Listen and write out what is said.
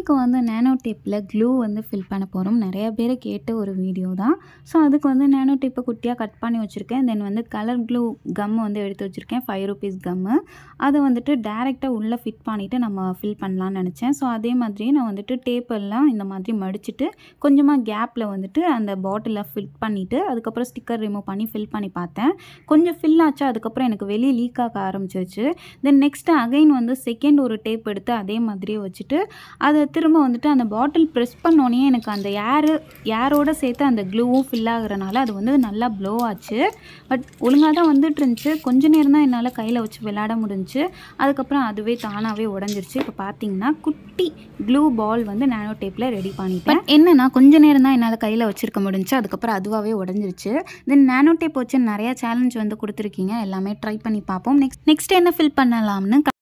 இன்றைக்கி வந்து நேனோ டேப்பில் க்ளூ வந்து ஃபில் பண்ண போகிறோம் நிறைய பேர் கேட்ட ஒரு வீடியோ தான் ஸோ அதுக்கு வந்து நேனோ டேப்பை குட்டியாக கட் பண்ணி வச்சுருக்கேன் தென் வந்து கலர் க்ளூ கம் வந்து எடுத்து வச்சுருக்கேன் ஃபைவ் ருபீஸ் கம்மு அதை வந்துட்டு டேரெக்டாக உள்ளே ஃபிட் பண்ணிவிட்டு நம்ம ஃபில் பண்ணலான்னு நினச்சேன் ஸோ அதே மாதிரி நான் வந்துட்டு டேப்பெல்லாம் இந்த மாதிரி மடிச்சுட்டு கொஞ்சமாக கேப்பில் வந்துட்டு அந்த பாட்டிலில் ஃபிட் பண்ணிவிட்டு அதுக்கப்புறம் ஸ்டிக்கர் ரிமூவ் பண்ணி ஃபில் பண்ணி பார்த்தேன் கொஞ்சம் ஃபில் ஆச்சு அதுக்கப்புறம் எனக்கு வெளியே லீக் ஆக ஆரம்பிச்சிருச்சு தென் நெக்ஸ்ட்டு அகைன் வந்து செகண்ட் ஒரு டேப் எடுத்து அதே மாதிரியே வச்சுட்டு அதை திரும்ப வந்துட்டு அந்த பாட்டில் ப்ரெஸ் பண்ணோன்னே எனக்கு அந்த ஏரு ஏரோட சேர்த்து அந்த க்ளூவும் ஃபில் ஆகுறனால அது வந்து நல்லா ப்ளோ ஆச்சு பட் ஒழுங்காக தான் வந்துட்டு இருந்துச்சு கொஞ்ச நேரம் தான் என்னால் கையில் வச்சு விளையாட முடிஞ்சுச்சு அதுக்கப்புறம் அதுவே தானாகவே உடஞ்சிருச்சு இப்போ பார்த்தீங்கன்னா குட்டி க்ளூ பால் வந்து நேனோ டேப்பில் ரெடி பண்ணிட்டேன் But என்னன்னா கொஞ்ச நேரம் தான் என்னால் கையில் வச்சிருக்க முடிஞ்சுச்சு அதுக்கப்புறம் அதுவாகவே உடஞ்சிருச்சு தென் நேனோ டேப் வச்சு நிறைய சேலஞ்ச் வந்து கொடுத்துருக்கீங்க எல்லாமே ட்ரை பண்ணி பார்ப்போம் நெக்ஸ்ட் நெக்ஸ்ட் என்ன ஃபில் பண்ணலாம்னு